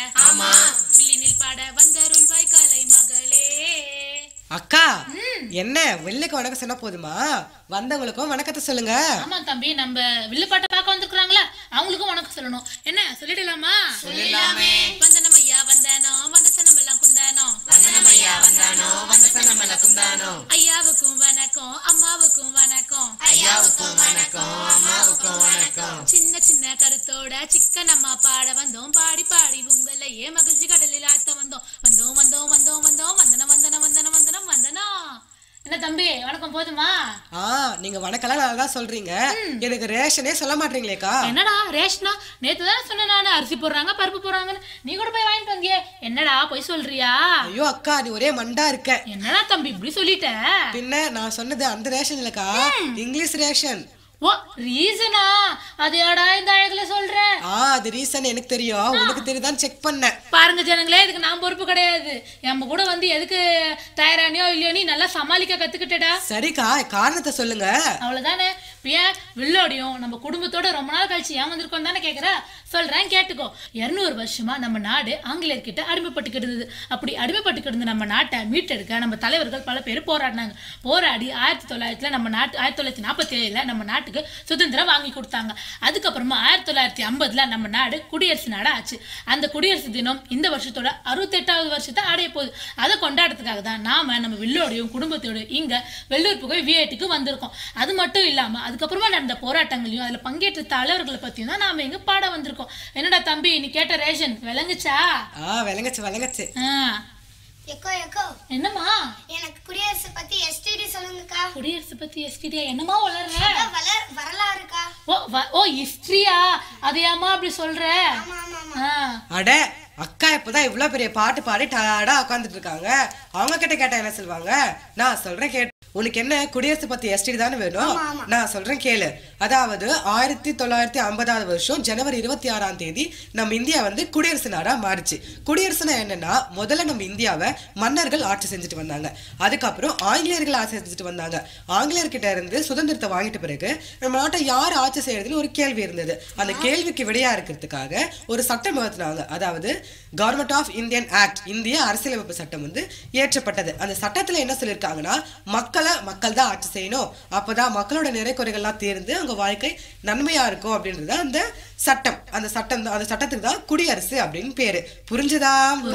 ஆமா வில்லினில் பாட வந்தருள்வாய் காலை மகளே அக்கா என்ன வெள்ளைக்கு வணக்கம் சொன்னா போதுமா வந்தவங்களுக்கும் வணக்கத்தை சொல்லுங்க ஆமா தம்பி நம்ம வில்லுப்பாட்டை பார்க்க வந்திருக்காங்களா அவங்களுக்கும் வணக்கம் சொல்லணும் என்ன சொல்லிடலாமா சொல்லலாமே வந்தனம் ஐயா வந்தானோ வந்த சனம் எல்லாம் குந்தானோ வந்தனம் ஐயா வந்தானோ வந்த சனம் எல்லாம் குந்தானோ ஐயாவுக்கும் வணக்கம் அம்மாவுக்கும் வணக்கம் ஐயாவுக்கும் வணக்கம் அம்மாவுக்கும் வணக்கம் சின்ன சின்ன கருத்தோட சிக்கன் அம்மா பாட வந்தோம் பாடி பாடி உங்களையே மகிழ்ச்சி கடலில் ஆழ்த்த வந்தோம் வந்தோம் வந்தோம் வந்தோம் வந்தோம் வந்தனம் வந்தனம் வந்தனம் வந்தனம் வந்தனம் என்ன தம்பி வணக்கம் போதுமா ஆ நீங்க வணக்கம்லாம் நல்லா தான் சொல்றீங்க எனக்கு ரேஷனே சொல்ல மாட்டீங்களேக்கா என்னடா ரேஷனா நேத்து தானே சொன்னேன் நானு அரிசி போடுறாங்க பருப்பு போடுறாங்கன்னு நீ கூட போய் வாங்கிட்டு வந்தியே என்னடா போய் சொல்றியா ஐயோ அக்கா நீ ஒரே மண்டா இருக்க என்னடா தம்பி இப்படி சொல்லிட்ட பின்ன நான் சொன்னது அந்த ரேஷன் இல்லக்கா இங்கிலீஷ் ரேஷன் ஓ ரீசனா அது ஏடா இந்த அழகுல சொல்ற ஆ அது ரீசன் எனக்கு தெரியும் உனக்கு தெரியுதான்னு செக் பண்ணேன் பாருங்க ஜனங்களே இதுக்கு நான் பொறுப்பு கிடையாது நம்ம கூட வந்து எதுக்கு தயாரானியோ இல்லையோ நீ நல்லா சமாளிக்க கத்துக்கிட்டடா சரிக்கா காரணத்தை சொல்லுங்க அவ்வளவுதானே இப்ப ஏன் வில்லோடையும் நம்ம குடும்பத்தோட ரொம்ப நாள் கழிச்சு ஏன் வந்திருக்கோம் தானே கேக்குற சொல்றேன் கேட்டுக்கோ இருநூறு வருஷமா நம்ம நாடு ஆங்கிலேயர்கிட்ட அடிமைப்பட்டுக்கிட்டு இருந்தது அப்படி அடிமைப்பட்டுக்கிட்டு இருந்த நம்ம நாட்டை மீட்டெடுக்க நம்ம தலைவர்கள் பல பேர் போராடினாங்க போராடி ஆயிரத்தி தொள்ளாயிரத்துல நம்ம நாட்டு ஆயிரத்தி தொள்ளாயிரத்தி நாற்பத்தி ஏழுல நம்ம நாட்டுக்கு சுதந்திரம் வாங்கி கொடுத்தாங்க அதுக்கப்புறமா ஆயிரத்தி தொள்ளாயிரத்தி ஐம்பதுல நம்ம நாடு குடியரசு நாடு ஆச்சு அந்த குடியரசு தினம் இந்த வருஷத்தோட அறுபத்தெட்டாவது வருஷத்தை அடைய போகுது அதை கொண்டாடுறதுக்காக தான் நாம நம்ம வில்லோடையும் குடும்பத்தோடையும் இங்க வெள்ளூர் புகை விஐடிக்கு வந்திருக்கோம் அது மட்டும் இல்லாம அதுக்கப்புறமா நடந்த போராட்டங்களையும் அதுல பங்கேற்ற தலைவர்களை பத்தியும் தான் நாம இங்க பாட வந்திருக்கோம் என்னடா தம்பி நீ கேட்ட ரேஷன் விளங்குச்சா ஆ விளங்கச்சு விளங்கச்சு ஆ, எக்கோ எக்கோ என்னம்மா எனக்கு குடியரசு பத்தி எஸ்டிடி சொல்லுங்கக்கா குடியரசு பத்தி எஸ்டிடியா என்னமா வளர்ற அதான் வள வரலாறுக்கா ஓ வ- ஓ ஹிஸ்டரியா அதையாமா அப்படி சொல்ற ஆமா ஆமா ஆமா ஆ அட அக்கா இப்பதான் இவ்வளவு பெரிய பாட்டு பாடி டயர்டா உட்காந்துட்டு இருக்காங்க அவங்க கிட்ட கேட்டா என்ன சொல்லுவாங்க நான் சொல்றேன் கேட்டு உனக்கு என்ன குடியரசு பத்தி எஸ்டி தானே வேணும் நான் சொல்றேன் கேளு அதாவது ஆயிரத்தி தொள்ளாயிரத்தி ஐம்பதாவது வருஷம் ஜனவரி இருபத்தி ஆறாம் தேதி நம்ம இந்தியா வந்து குடியரசு நாடா மாறுச்சு குடியரசுனா என்னன்னா முதல்ல நம்ம இந்தியாவை மன்னர்கள் ஆட்சி செஞ்சுட்டு வந்தாங்க அதுக்கப்புறம் ஆங்கிலேயர்கள் ஆட்சி செஞ்சுட்டு வந்தாங்க ஆங்கிலேயர்கிட்ட இருந்து சுதந்திரத்தை வாங்கிட்ட பிறகு நம்ம நாட்டை யார் ஆட்சி செய்யறதுன்னு ஒரு கேள்வி இருந்தது அந்த கேள்விக்கு விடையா இருக்கிறதுக்காக ஒரு சட்டம் ஏற்றினாங்க அதாவது கவர்மெண்ட் ஆஃப் இந்தியன் ஆக்ட் இந்திய அரசியலமைப்பு சட்டம் வந்து இயற்றப்பட்டது அந்த சட்டத்துல என்ன சொல்லியிருக்காங்கன்னா மக்களை மக்கள் தான் ஆட்சி செய்யணும் அப்பதான் மக்களோட நிறை குறைகள்லாம் தீர்ந்து அவங்க வாழ்க்கை நன்மையா இருக்கும் அப்படின்றது அந்த சட்டம் அந்த சட்டம் தான் அந்த சட்டத்துக்கு தான் குடியரசு அப்படின்னு பேரு புரிஞ்சதா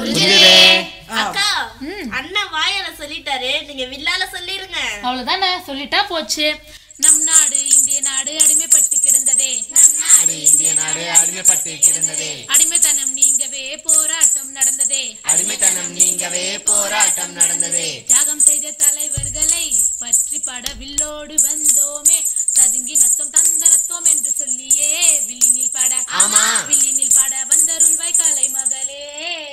ஆ. அக்கா அண்ணன் வாயால சொல்லிட்டாரு நீங்க வில்லால சொல்லிருங்க அவ்வளவுதானே சொல்லிட்டா போச்சு நம் நாடு இந்திய நாடு அடிமைப்பட்டு கிடந்ததே நம் நாடு இந்திய நாடு அடிமைப்பட்டு கிடந்ததே அடிமைத்தனம் நீங்கவே போராட்டம் நடந்ததே அடிமைத்தனம் நீங்கவே போராட்டம் நடந்ததே தியாகம் செய்த தலைவர்களை பற்றி பட வில்லோடு வந்தோமே ததுங்கி நத்தம் தந்தனத்தோம் என்று சொல்லியே வில்லினில் பாட ஆமா வில்லினில் பாட வந்தருள்வாய் காலை மகளே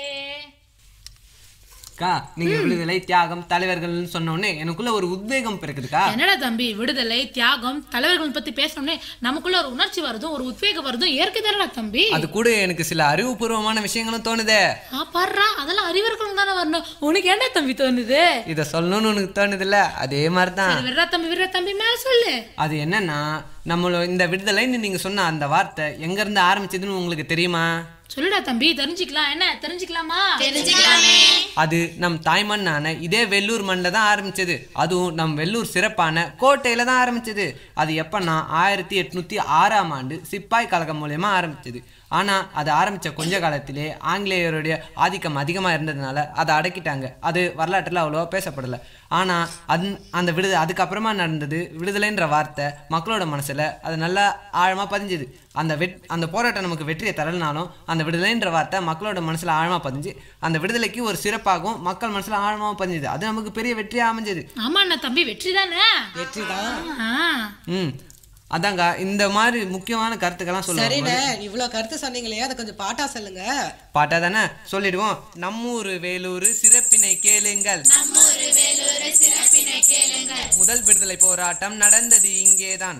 அக்கா நீங்க விடுதலை தியாகம் தலைவர்கள்னு சொன்னோடனே எனக்குள்ள ஒரு உத்வேகம் பிறக்குதுக்கா என்னடா தம்பி விடுதலை தியாகம் தலைவர்கள் பத்தி பேசணும்னே நமக்குள்ள ஒரு உணர்ச்சி வருதும் ஒரு உத்வேகம் வருதும் இயற்கை தானடா தம்பி அது கூட எனக்கு சில அறிவுபூர்வமான விஷயங்களும் தோணுதே ஆ பாடுறா அதெல்லாம் அறிவர்களும் தானே வரணும் உனக்கு என்ன தம்பி தோணுது இத சொல்லணும்னு உனக்கு தோணுதுல்ல அதே மாதிரிதான் சரி, விடுறா தம்பி விடுறா தம்பி மேல சொல்லு அது என்னன்னா நம்மளோட இந்த விடுதலைன்னு நீங்க சொன்ன அந்த வார்த்தை எங்க இருந்து ஆரம்பிச்சதுன்னு உங்களுக்கு தெரியுமா சொல்லுடா தம்பி தெரிஞ்சுக்கலாம் என்ன தெரிஞ்சுக்கலாமா அது நம் தாய்மண்ணான இதே வெள்ளூர் மண்ணில் தான் ஆரம்பிச்சது அதுவும் நம் வெள்ளூர் சிறப்பான கோட்டையில தான் ஆரம்பிச்சது அது எப்பன்னா ஆயிரத்தி எட்நூத்தி ஆறாம் ஆண்டு சிப்பாய் கழகம் மூலயமா ஆரம்பிச்சது ஆனா அது ஆரம்பிச்ச கொஞ்ச காலத்திலே ஆங்கிலேயருடைய ஆதிக்கம் அதிகமா இருந்ததுனால அதை அடக்கிட்டாங்க அது வரலாற்றுல அவ்வளோவா பேசப்படல ஆனா அந் அந்த விடுத அதுக்கப்புறமா நடந்தது விடுதலைன்ற வார்த்தை மக்களோட மனசுல அது நல்லா ஆழமா பதிஞ்சுது அந்த வெட் அந்த போராட்டம் நமக்கு வெற்றியை தரலனாலும் அந்த விடுதலைன்ற வார்த்தை மக்களோட மனசுல ஆழமா பதிஞ்சு அந்த விடுதலைக்கு ஒரு சிறப்பாகவும் மக்கள் மனசுல ஆழமாகவும் பதிஞ்சுது அது நமக்கு பெரிய வெற்றியா அமைஞ்சது ஆமா அண்ணா தம்பி வெற்றி தானே வெற்றிதான் ஆ. ம் அதாங்க இந்த மாதிரி முக்கியமான கருத்துக்கெல்லாம் சொல்லுவாங்க சரிண்ணே இவ்வளவு கருத்து சொன்னீங்களே அதை கொஞ்சம் பாட்டா சொல்லுங்க பாட்டா தானே சொல்லிடுவோம் நம்மூரு வேலூர் சிறப்பினை கேளுங்கள் முதல் விடுதலை போராட்டம் நடந்தது இங்கேதான்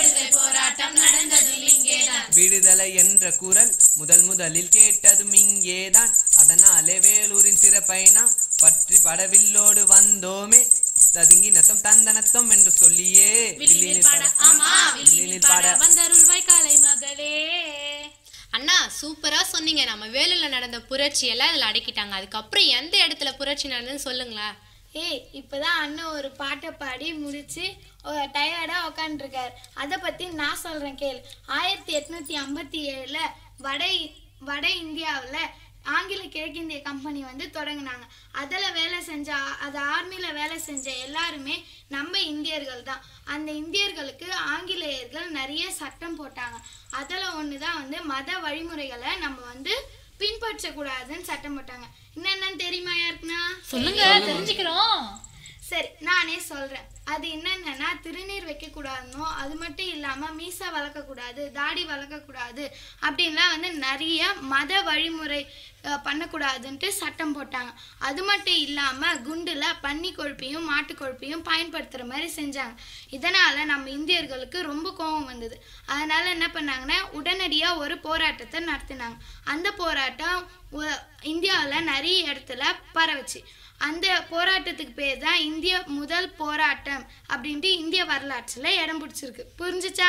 விடுதலை என்ற குரல் முதல் முதலில் கேட்டதும் இங்கேதான் அதனாலே வேலூரின் சிறப்பை நாம் பற்றி படவில்லோடு வந்தோமே ததுங்கி நத்தம் தந்தனத்தம் என்று சொல்லியே வில்லினில் பாட வில்லினில் பாட வந்தருள்வாய் காலை மகளே அண்ணா சூப்பரா சொன்னீங்க நம்ம வேலூர்ல நடந்த புரட்சி எல்லாம் இதுல அடக்கிட்டாங்க அதுக்கப்புறம் எந்த இடத்துல புரட்சி நடந்ததுன்னு சொல்லுங்களேன் ஏய் இப்பதான் அண்ணன் ஒரு பாட்டை பாடி முடிச்சு டயர்டா உக்காந்துருக்காரு அதை பத்தி நான் சொல்றேன் கேளு ஆயிரத்தி எட்நூத்தி ஐம்பத்தி ஏழுல வட வட இந்தியாவுல ஆங்கில கிழக்கிந்திய கம்பெனி வந்து தொடங்கினாங்க அதில் வேலை செஞ்ச அது ஆர்மியில் வேலை செஞ்ச எல்லாருமே நம்ம இந்தியர்கள் தான் அந்த இந்தியர்களுக்கு ஆங்கிலேயர்கள் நிறைய சட்டம் போட்டாங்க அதில் ஒன்று தான் வந்து மத வழிமுறைகளை நம்ம வந்து பின்பற்றக்கூடாதுன்னு சட்டம் போட்டாங்க என்னென்னு தெரியுமா யாருக்குன்னா சொல்லுங்க தெரிஞ்சுக்கிறோம் சரி நானே சொல்றேன் அது என்னென்னா திருநீர் வைக்கக்கூடாதுனோ அது மட்டும் இல்லாம மீசா வளர்க்கக்கூடாது தாடி வளர்க்கக்கூடாது அப்படின்லாம் வந்து நிறைய மத வழிமுறை அஹ், பண்ணக்கூடாதுன்ட்டு சட்டம் போட்டாங்க அது மட்டும் இல்லாம குண்டுல பன்னி கொழுப்பையும் மாட்டு கொழுப்பையும் பயன்படுத்துற மாதிரி செஞ்சாங்க இதனால நம்ம இந்தியர்களுக்கு ரொம்ப கோபம் வந்தது அதனால என்ன பண்ணாங்கன்னா உடனடியா ஒரு போராட்டத்தை நடத்தினாங்க அந்த போராட்டம் இந்தியாவில் நிறைய இடத்துல பரவுச்சு அந்த போராட்டத்துக்கு பேர் தான் இந்திய முதல் போராட்டம் அப்படின்ட்டு இந்திய வரலாற்றுல இடம் பிடிச்சிருக்கு புரிஞ்சுச்சா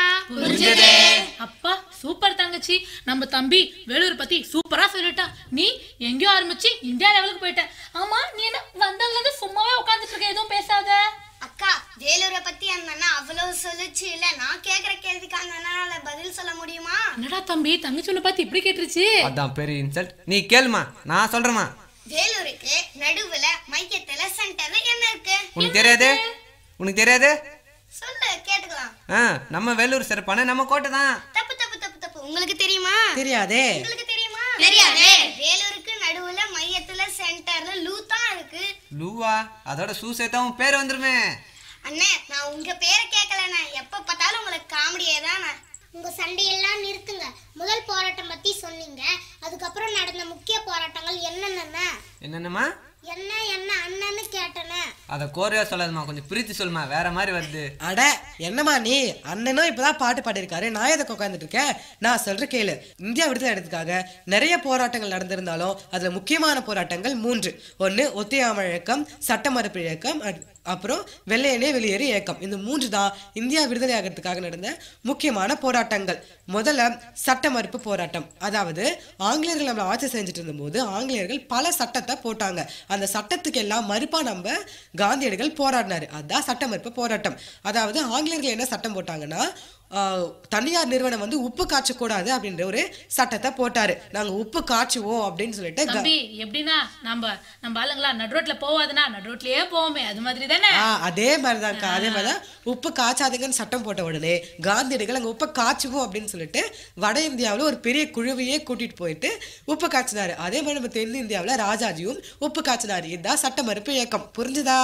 அப்பா சூப்பர் தங்கச்சி நம்ம தம்பி வேலூர் பத்தி சூப்பரா சொல்லிட்டான் நீ எங்கேயோ ஆரம்பிச்சு இந்தியா லெவலுக்கு போயிட்ட ஆமா நீ என்ன வந்ததுல இருந்து சும்மாவே உட்காந்துட்டு இருக்க எதுவும் பேசாத அக்கா வேலூரை பத்தி அந்த அண்ணா அவ்வளவு சொல்லுச்சு இல்ல நான் கேக்குற கேள்விக்கு அந்த அண்ணால பதில் சொல்ல முடியுமா என்னடா தம்பி தங்கச்சி உன்னை பார்த்து இப்படி கேட்டுருச்சு அதான் பெரிய இன்சல்ட் நீ கேளுமா நான் சொல்றேம்மா வேலூருக்கு நடுவுல மையத்துல சென்டர்ல என்ன இருக்கு உனக்கு தெரியாது உனக்கு தெரியாது சொல்லு கேட்டுக்கலாம் ஆ நம்ம வேலூர் சிறப்பான நம்ம கோட்டை தான் தப்பு தப்பு தப்பு தப்பு உங்களுக்கு தெரியுமா தெரியாதே உங்களுக்கு தெரியுமா தெரியாதே வேலூருக்கு நடுவுல மையத்துல சென்டர்ல லூ தான் இருக்கு லூவா அதோட சூ சேர்த்தா உன் பேர் வந்துருமே அண்ணே நான் உங்க பேரை கேட்கலண்ணே எப்ப பார்த்தாலும் உங்களுக்கு காமெடியே தான் உங்க சண்டையெல்லாம் நிறுத்துங்க முதல் போராட்டம் பத்தி சொன்னீங்க அதுக்கப்புறம் நடந்த முக்கிய போராட்டங்கள் என்னென்ன என்னென்னமா என்ன என்ன அண்ணன்னு கேட்டனே அதை கோரையா சொல்லாதம்மா கொஞ்சம் பிரித்து சொல்லுமா வேற மாதிரி வருது அட என்னம்மா நீ அண்ணனும் இப்பதான் பாட்டு பாடியிருக்காரு நான் எதுக்கு உட்காந்துட்டு இருக்கேன் நான் சொல்ற கேளு இந்தியா விடுதலை எடுத்துக்காக நிறைய போராட்டங்கள் நடந்திருந்தாலும் அதுல முக்கியமான போராட்டங்கள் மூன்று ஒன்னு ஒத்தையாமல் இயக்கம் சட்ட மறுப்பு இயக்கம் அட்- அப்புறம் வெள்ளையனே வெளியேறு இயக்கம் இந்த மூன்று தான் இந்தியா விடுதலை ஆகிறதுக்காக நடந்த முக்கியமான போராட்டங்கள் முதல்ல சட்ட மறுப்பு போராட்டம் அதாவது ஆங்கிலேயர்கள் நம்மளை ஆட்சி செஞ்சுட்டு இருந்தபோது ஆங்கிலேயர்கள் பல சட்டத்தை போட்டாங்க அந்த சட்டத்துக்கு எல்லாம் மறுப்பா நம்ம காந்தியடிகள் போராடினாரு அதுதான் சட்ட மறுப்பு போராட்டம் அதாவது ஆங்கிலேயர்கள் என்ன சட்டம் போட்டாங்கன்னா ஆஹ், தனியார் நிறுவனம் வந்து உப்பு காய்ச்சக்கூடாது அப்படின்ற ஒரு சட்டத்தை போட்டாரு நாங்க உப்பு காய்ச்சுவோம் அப்படின்னு சொல்லிட்டு கா- தம்பி எப்படின்னா நம்ம நம்ம ஆளுங்களா நடுரோட்ல போவாதுன்னா நடுரோட்லயே போவோமே அது மாதிரி தானே ஆ அதே மாதிரிதான்க்கா அதே மாதிரிதான் உப்பு காய்ச்சாதீங்கன்னு சட்டம் போட்ட உடனே காந்தியடிகள் அங்க உப்பு காய்ச்சுவோம் அப்படின்னு சொல்லிட்டு வட இந்தியாவுல ஒரு பெரிய குழுவையே கூட்டிட்டு போயிட்டு உப்பு காய்ச்சினாரு அதே மாதிரி நம்ம தென் இந்தியாவுல ராஜாஜியும் உப்பு காய்ச்சினாரு இதுதான் சட்ட மறுப்பு இயக்கம் புரிஞ்சுதா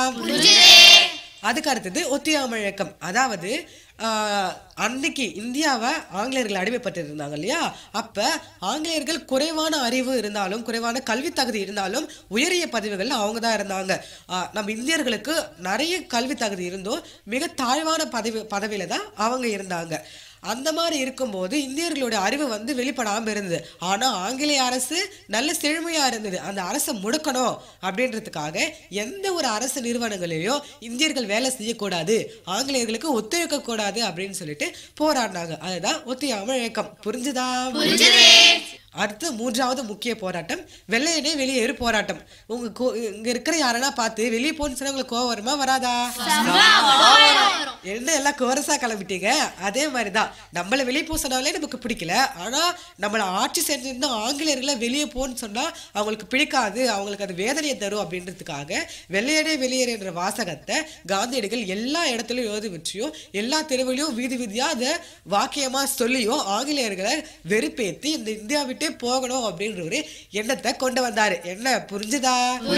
அதுக்கு அடுத்தது ஒத்தியாமை இயக்கம் அதாவது ஆஹ், அன்னைக்கு இந்தியாவை ஆங்கிலேயர்கள் அடிமைப்பட்டு இருந்தாங்க இல்லையா அப்ப ஆங்கிலேயர்கள் குறைவான அறிவு இருந்தாலும் குறைவான கல்வி தகுதி இருந்தாலும் உயரிய பதவிகள்ல அவங்க தான் இருந்தாங்க ஆஹ், நம்ம இந்தியர்களுக்கு நிறைய கல்வி தகுதி இருந்தும் மிக தாழ்வான பதவி பதவியில தான் அவங்க இருந்தாங்க அந்த மாதிரி இருக்கும்போது இந்தியர்களுடைய அறிவு வந்து வெளிப்படாம இருந்தது ஆனா ஆங்கிலேய அரசு நல்ல செழுமையா இருந்தது அந்த அரசை முடக்கணும் அப்படின்றதுக்காக எந்த ஒரு அரசு நிறுவனங்களையும் இந்தியர்கள் வேலை செய்யக்கூடாது ஆங்கிலேயர்களுக்கு ஒத்துழைக்க கூடாது அப்படின்னு சொல்லிட்டு போராடினாங்க அதுதான் ஒத்தியாமை இயக்கம் புரிஞ்சுதா அடுத்து மூன்றாவது முக்கிய போராட்டம் வெள்ளையனே வெளியேறு போராட்டம் உங்க கோ- இங்க இருக்கிற யாரென்னா பார்த்து வெளியே போன்னு சொன்னா உங்களுக்கு கோவம் வருமா வராதா என்ன எல்லாம் கோரஸா கிளம்பிட்டீங்க அதே மாதிரிதான் நம்மள வெளியே போக சொன்னாலே நமக்கு பிடிக்கல ஆனா நம்மள ஆட்சி செஞ்சிருந்தா ஆங்கிலேயர்களை வெளியே போன்னு சொன்னா அவங்களுக்கு பிடிக்காது அவங்களுக்கு அது வேதனையை தரும் அப்படின்றதுக்காக வெள்ளையனே வெளியேறுன்ற வாசகத்தை காந்தியடிகள் எல்லா இடத்துலயும் எழுதி வச்சியும் எல்லா தெருவிலையும் வீதி வீதியா அதை வாக்கியமா சொல்லியும் ஆங்கிலேயர்களை வெறுப்பேத்தி இந்த இந்தியா விட்டே போகணும் அப்படின்ற ஒரு எண்ணத்தை கொண்டு வந்தாரு என்ன புரிஞ்சுதா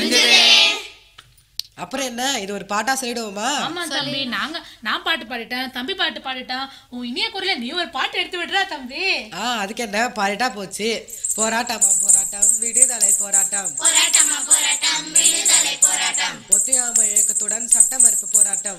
அப்புறம் என்ன இது ஒரு பாட்டா சொல்லிடுவோமா ஆமா தம்பி நாங்க நான் பாட்டு பாடிட்டேன் தம்பி பாட்டு பாடிட்டான் உன் இனிய குரல நீ ஒரு பாட்டு எடுத்து விடுறா தம்பி ஆ அதுக்கு என்ன பாடிட்டா போச்சு போராட்டமா போராட்டம் விடுதலை போராட்டம் போராட்டமா போராட்டம் விடுதலை போராட்டம் ஒத்துழையாமை இயக்கத்துடன் சட்ட மறுப்பு போராட்டம்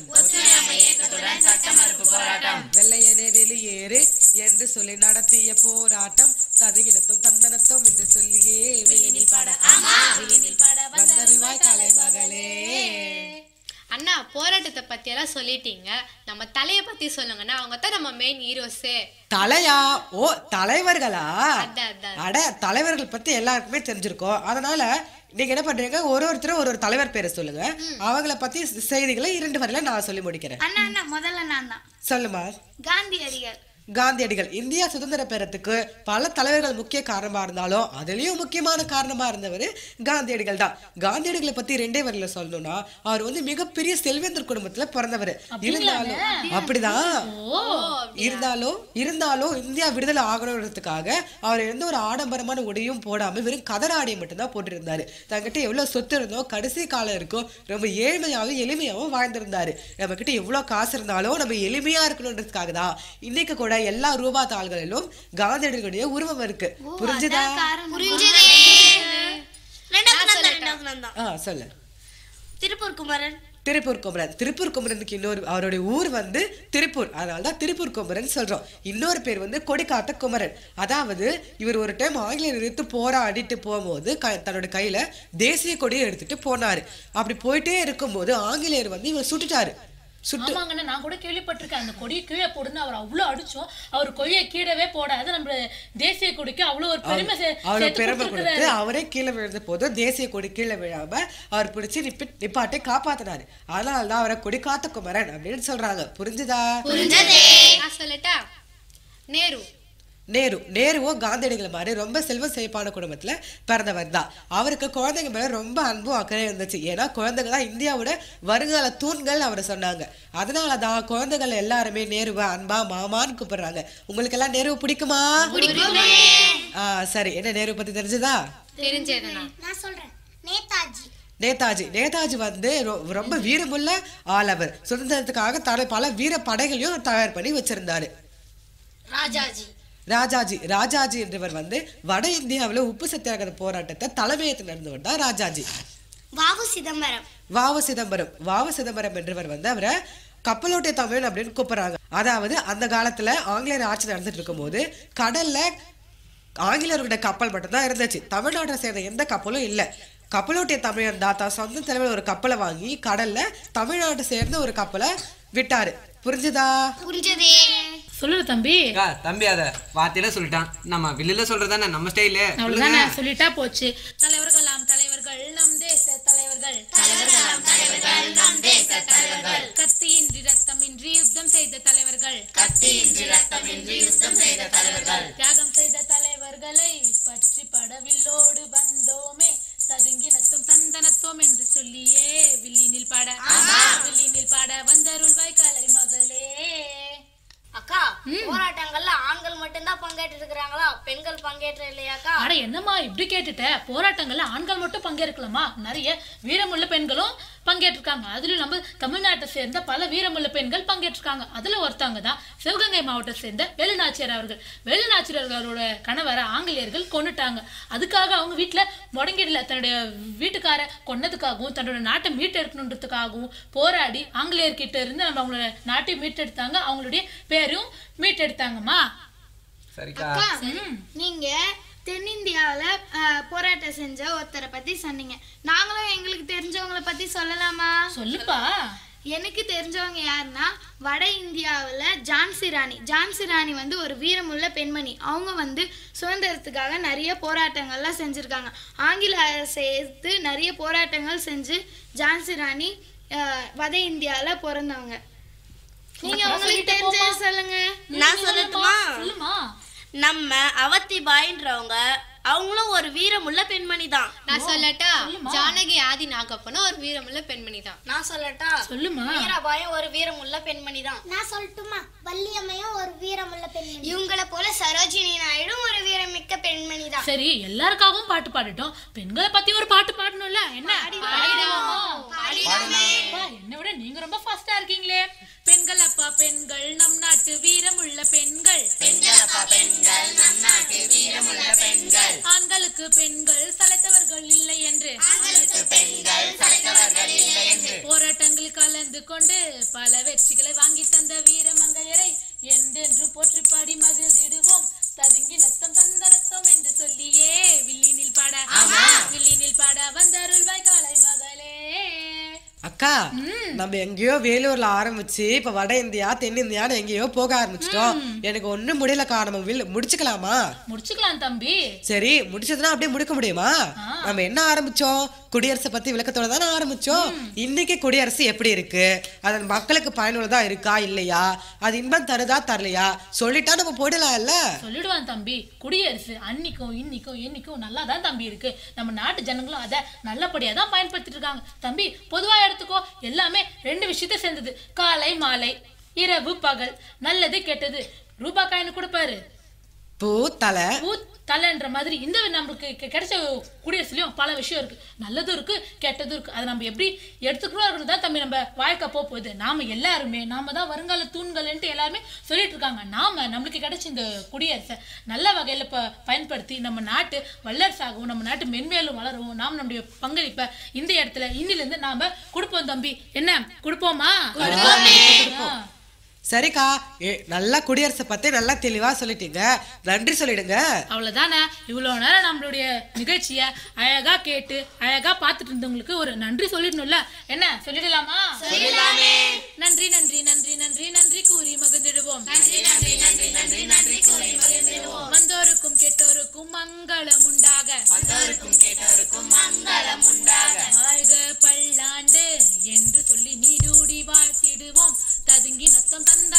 வெள்ளையனே வெளியேறு என்று சொல்லி நடத்திய போராட்டம் சதகினத்தும் தந்தனத்தும் என்று சொல்லியே வெளியில் பாட வந்தறிவாய் கலை மகளே அண்ணா போராட்டத்தை பத்தி எல்லாம் சொல்லிட்டீங்க நம்ம தலைய பத்தி சொல்லுங்கண்ணா அவங்க தான் நம்ம மெயின் ஹீரோஸே தலையா ஓ தலைவர்களா அதான், அதான். அட தலைவர்கள் பத்தி எல்லாருக்குமே தெரிஞ்சிருக்கும் அதனால நீங்க என்ன பண்றீங்க ஒரு ஒருத்தரும் ஒரு ஒரு தலைவர் பேரை சொல்லுங்க அவங்கள பத்தி செய்திகளை இரண்டு வரையில நான் சொல்லி முடிக்கிறேன் அண்ணா அண்ணா முதல்ல நான் தான் சொல்லுமா காந்தியடிகள் காந்தியடிகள் இந்தியா சுதந்திர பெறத்துக்கு பல தலைவர்கள் முக்கிய காரணமா இருந்தாலும் அதுலயும் முக்கியமான காரணமா இருந்தவர் காந்தியடிகள் தான் காந்தியடிகளை பத்தி ரெண்டே வரியில சொல்லணும்னா அவர் வந்து மிகப்பெரிய செல்வேந்தர் குடும்பத்துல பிறந்தவர் இருந்தாலும் அப்படிதான் இருந்தாலும் இருந்தாலும் இந்தியா விடுதலை ஆகணுன்றதுக்காக அவர் எந்த ஒரு ஆடம்பரமான உடையும் போடாம வெறும் கதர் ஆடையை மட்டும்தான் போட்டிருந்தாரு தங்கிட்ட எவ்வளவு சொத்து இருந்தோ கடைசி காலம் இருக்கும் ரொம்ப ஏழ்மையாவும் எளிமையாவும் வாழ்ந்திருந்தாரு நம்ம கிட்ட எவ்வளவு காசு இருந்தாலும் நம்ம எளிமையா இருக்கணுன்றதுக்காக தான் இன்னைக்கு கூட எல்லா ரூபா தாள்களிலும் காந்தியடிகளுடைய உருவம் இருக்கு புரிஞ்சுதா ரெண்டாவது நான் தான், ரெண்டாவது நான் தான். ஆ சொல்லு திருப்பூர் குமரன் திருப்பூர் குமரன் திருப்பூர் குமரனுக்கு இன்னொரு அவருடைய ஊர் வந்து திருப்பூர் அதனால தான் திருப்பூர் குமரன் சொல்றோம் இன்னொரு பேர் வந்து கொடிக்காத்த குமரன் அதாவது இவர் ஒரு டைம் ஆங்கிலேயர் எதிர்த்து போராடிட்டு போகும்போது க- தன்னோட கையில தேசிய கொடியை எடுத்துட்டு போனாரு அப்படி போயிட்டே இருக்கும்போது ஆங்கிலேயர் வந்து இவர் சுட்டுட்டாரு சுட்டு ஆமாங்கண்ணா நான் கூட கேள்விப்பட்டிருக்கேன் அந்த கொடியை கீழே போடுன்னு அவர் அவ்வளவு அடிச்சோம் அவர் கொடியை கீழவே போடாது நம்ம தேசிய கொடிக்கு அவ்வளவு ஒரு பெருமை சே- அவ்வளவு சேர்த்து பெருமை கொடுத்திருக்கிறாரு. கொடுத்து அவரே கீழே விழுந்த போது தேசிய கொடி கீழே விழாம அவர் பிடிச்சி நிப்பி நிப்பாட்டை காப்பாத்தினாரு அதனால தான் அவரை கொடிக்காத்த குமரன் அப்படின்னு சொல்றாங்க புரிஞ்சுதா நான் சொல்லட்டா நேரு நேரு நேருவோ காந்தியடிகளை மாதிரி ரொம்ப செல்வ செழிப்பான குடும்பத்துல பிறந்தவர் தான் அவருக்கு குழந்தைங்க மேல ரொம்ப அன்பும் அக்கறையும் இருந்துச்சு ஏன்னா குழந்தைங்க தான் இந்தியாவோட வருங்கால தூண்கள் அவர் சொன்னாங்க அதனால தான் குழந்தைகள் எல்லாருமே நேருவை அன்பா மாமான்னு கூப்பிடுறாங்க உங்களுக்கு எல்லாம் நேருவை பிடிக்குமா ஆ சரி என்ன நேரு பத்தி தெரிஞ்சுதா தெரிஞ்சதுண்ணா நான் சொல்றேன் நேதாஜி நேதாஜி நேதாஜி வந்து ரொ- ரொம்ப வீரமுள்ள ஆள் அவர் சுதந்திரத்துக்காக தர பல வீர படைகளையும் தயார் பண்ணி வச்சிருந்தாரு ராஜாஜி ராஜாஜி ராஜாஜி என்றவர் வந்து வட இந்தியாவுல உப்பு சத்தியாகிரக போராட்டத்தை தலைமையேற்று நடந்தவர் தான் ராஜாஜி வாவு சிதம்பரம் வாவ சிதம்பரம் வாவ சிதம்பரம் என்றவர் வந்து அவரை கப்பலோட்டிய தமிழன் அப்படின்னு கூப்பிடுறாங்க அதாவது அந்த காலத்துல ஆங்கிலேயர் ஆட்சி நடந்துட்டு இருக்கும்போது கடல்ல ஆங்கிலேயர்களுடைய கப்பல் மட்டும்தான் இருந்துச்சு தமிழ்நாட்டை சேர்ந்த எந்த கப்பலும் இல்ல கப்பலோட்டிய தமிழன் தான் தான் சொந்த தலைவர் ஒரு கப்பலை வாங்கி கடல்ல தமிழ்நாட்டை சேர்ந்த ஒரு கப்பலை விட்டாரு புரிஞ்சுதா புரிஞ்சதே சொல்லுங்க தம்பி அக்கா தம்பி அத வார்த்தையில சொல்லிட்டான் நம்ம வெளியில சொல்றதானே நம்ம ஸ்டைலு அவ்வளவுதானே சொல்லிட்டா போச்சு தலைவர்கள் நாம் தலைவர்கள் நம் தேச தலைவர்கள் தலைவர்கள் தலைவர்கள் நம் தேச தலைவர்கள் கத்தியின்றி ரத்தமின்றி யுத்தம் செய்த தலைவர்கள் கத்தியின்றி ரத்தமின்றி யுத்தம் செய்த தலைவர்கள் தியாகம் செய்த தலைவர்களை பற்றி படவில்லோடு வந்தோமே ததுங்கி நத்தம் தந்தனத்தோம் என்று சொல்லியே வில்லினில் பாட வில்லினில் பாட வந்தருள்வாய் கலை மகளே அக்கா போராட்டங்கள்ல ஆண்கள் மட்டும்தான் பங்கேற்று இருக்கிறாங்களா பெண்கள் பங்கேற்ற இல்லையாக்கா அட என்னம்மா இப்படி கேட்டுட்ட போராட்டங்கள்ல ஆண்கள் மட்டும் பங்கேற்கலாமா நிறைய வீரமுள்ள பெண்களும் பங்கேற்றிருக்காங்க அதுலயும் நம்ம தமிழ்நாட்டை சேர்ந்த பல வீரமுள்ள பெண்கள் பங்கேற்றிருக்காங்க அதுல ஒருத்தவங்க தான் சிவகங்கை மாவட்டத்தை சேர்ந்த வேலுநாச்சியார் அவர்கள் வேலுநாச்சியார் அவரோட கணவரை ஆங்கிலேயர்கள் கொன்னுட்டாங்க அதுக்காக அவங்க வீட்டுல முடங்கிடல தன்னுடைய வீட்டுக்கார கொன்னதுக்காகவும் தன்னோட நாட்டை மீட்டெடுக்கணுன்றதுக்காகவும் போராடி ஆங்கிலேயர்கிட்ட இருந்து நம்ம அவங்களோட நாட்டை மீட்டெடுத்தாங்க அவங்களுடைய பேரும் மீட்டெடுத்தாங்கம்மா சரிக்கா அக்கா நீங்க தென்னிந்தியாவுல அஹ், போராட்டம் செஞ்ச ஒருத்தரை பத்தி சொன்னீங்க நாங்களும் எங்களுக்கு தெரிஞ்சவங்கள பத்தி சொல்லலாமா சொல்லுப்பா எனக்கு தெரிஞ்சவங்க யாருன்னா வட இந்தியாவுல ஜான்சி ராணி ஜான்சி ராணி வந்து ஒரு வீரமுள்ள பெண்மணி அவங்க வந்து சுதந்திரத்துக்காக நிறைய போராட்டங்கள்லாம் செஞ்சுருக்காங்க ஆங்கில அரசை எதிர்த்து நிறைய போராட்டங்கள் செஞ்சு ஜான்சி ராணி அஹ், வட இந்தியாவுல பிறந்தவங்க நீங்க உங்களுக்கு தெரிஞ்சது சொல்லுங்க நான் சொல்லட்டுமா சொல்லுமா நம்ம அவத்தி பாயின்றவங்க அவங்களும் ஒரு வீரமுள்ள பெண்மணி தான் நான் சொல்லட்டா ஜானகி ஆதி நாகப்பனும் ஒரு வீரமுள்ள பெண்மணி தான் நான் சொல்லட்டா சொல்லுமா மீராபாயும் ஒரு வீரமுள்ள பெண்மணி தான் நான் சொல்லட்டுமா வள்ளியம்மையும் ஒரு வீரமுள்ள பெண்மணி இவங்கள போல சரோஜினி நாயுடும் ஒரு வீரமிக்க பெண்மணி தான் சரி எல்லாருக்காகவும் பாட்டு பாடிட்டோம் பெண்களை பத்தி ஒரு பாட்டு பாடணும்ல என்ன பாடிடுவோமா? அப்பா, என்னை விட நீங்க ரொம்ப ஃபாஸ்டா இருக்கீங்களே பெண்கள் அப்பா பெண்கள் நம் நாட்டு வீரமுள்ள பெண்கள் பெண்கள் அப்பா பெண்கள் நம் நாட்டு வீரமுள்ள பெண்கள் ஆண்களுக்கு பெண்கள் சளைத்தவர்கள் இல்லை என்று ஆண்களுக்கு பெண்கள் சளைத்தவர்கள் இல்லை என்று போராட்டங்களில் கலந்து கொண்டு பல வெற்றிகளை வாங்கி தந்த வீரமங்கையரை என்றென்றும் போற்றி பாடி மகிழ்ந்திடுவோம் ததுங்கி நத்தம் தந்த நத்தம் என்று சொல்லியே வில்லினில் பாட வில்லினில் பாட வந்தருள்வாய் காலை மகளே அக்கா நம்ம எங்கேயோ வேலூர்ல ஆரம்பிச்சு இப்ப வட இந்தியா தென் இந்தியான்னு எங்கேயோ போக ஆரம்பிச்சிட்டோம் எனக்கு ஒண்ணும் முடியலக்கா நம்ம வில் முடிச்சுக்கலாமா முடிச்சுக்கலாம் தம்பி சரி முடிச்சதுன்னா அப்படியே முடிக்க முடியுமா நம்ம என்ன ஆரம்பிச்சோம் குடியரசை பத்தி விளக்கத்தோட தானே ஆரம்பிச்சோம் இன்னைக்கு குடியரசு எப்படி இருக்கு அதன் மக்களுக்கு பயனுள்ளதா இருக்கா இல்லையா அது இன்பம் தருதா தரலையா சொல்லிட்டா நம்ம போயிடலாம் இல்ல சொல்லிடுவான் தம்பி குடியரசு அன்னிக்கும் இன்னிக்கும் என்னைக்கும் நல்லா தான் தம்பி இருக்கு நம்ம நாட்டு ஜனங்களும் அதை நல்லபடியா தான் பயன்படுத்திட்டு இருக்காங்க தம்பி பொதுவா எடுத்துக்கோ எல்லாமே ரெண்டு விஷயத்த சேர்ந்தது காலை மாலை இரவு பகல் நல்லது கெட்டது ரூபா காயின் கொடுப்பாரு பூ தலை பூ தலைன்ற மாதிரி இந்த நம்மளுக்கு கெ- கிடைச்ச குடியரசுலயும் பல விஷயம் இருக்கு நல்லதும் இருக்கு கெட்டதும் இருக்கு அதை நம்ம எப்படி எடுத்துக்கிறோம் தான் தம்பி நம்ம வாழ்க்கை போக போகுது நாம எல்லாருமே நாம தான் வருங்கால தூண்கள்ன்ட்டு எல்லாருமே சொல்லிட்டு இருக்காங்க நாம நம்மளுக்கு கிடைச்ச இந்த குடியரசை நல்ல வகையில ப பயன்படுத்தி நம்ம நாட்டு வல்லரசாகவும் நம்ம நாட்டு மென்மேலும் வளரவும் நாம் நம்முடைய பங்களிப்பை இந்த இடத்துல இன்னில இருந்து நாம கொடுப்போம் தம்பி என்ன கொடுப்போமா ஆ. சரிக்கா ஏ, நல்லா குடியரசை பத்தி நல்லா தெளிவா சொல்லிட்டீங்க நன்றி சொல்லிடுங்க அவ்வளவுதானே இவ்வளவு நேரம் நம்மளுடைய நிகழ்ச்சிய அழகா கேட்டு அழகா பார்த்துட்டு இருந்தவங்களுக்கு ஒரு நன்றி சொல்லிடணும்ல என்ன சொல்லிடலாமா நன்றி நன்றி நன்றி நன்றி நன்றி கூறி மகிழ்ந்திடுவோம் வந்தோருக்கும் கேட்டோருக்கும் மங்களம் உண்டாக வாழ்க பல்லாண்டு என்று சொல்லி நீடூடி வாழ்த்திடுவோம் ததுங்கி நத்தம் தந்த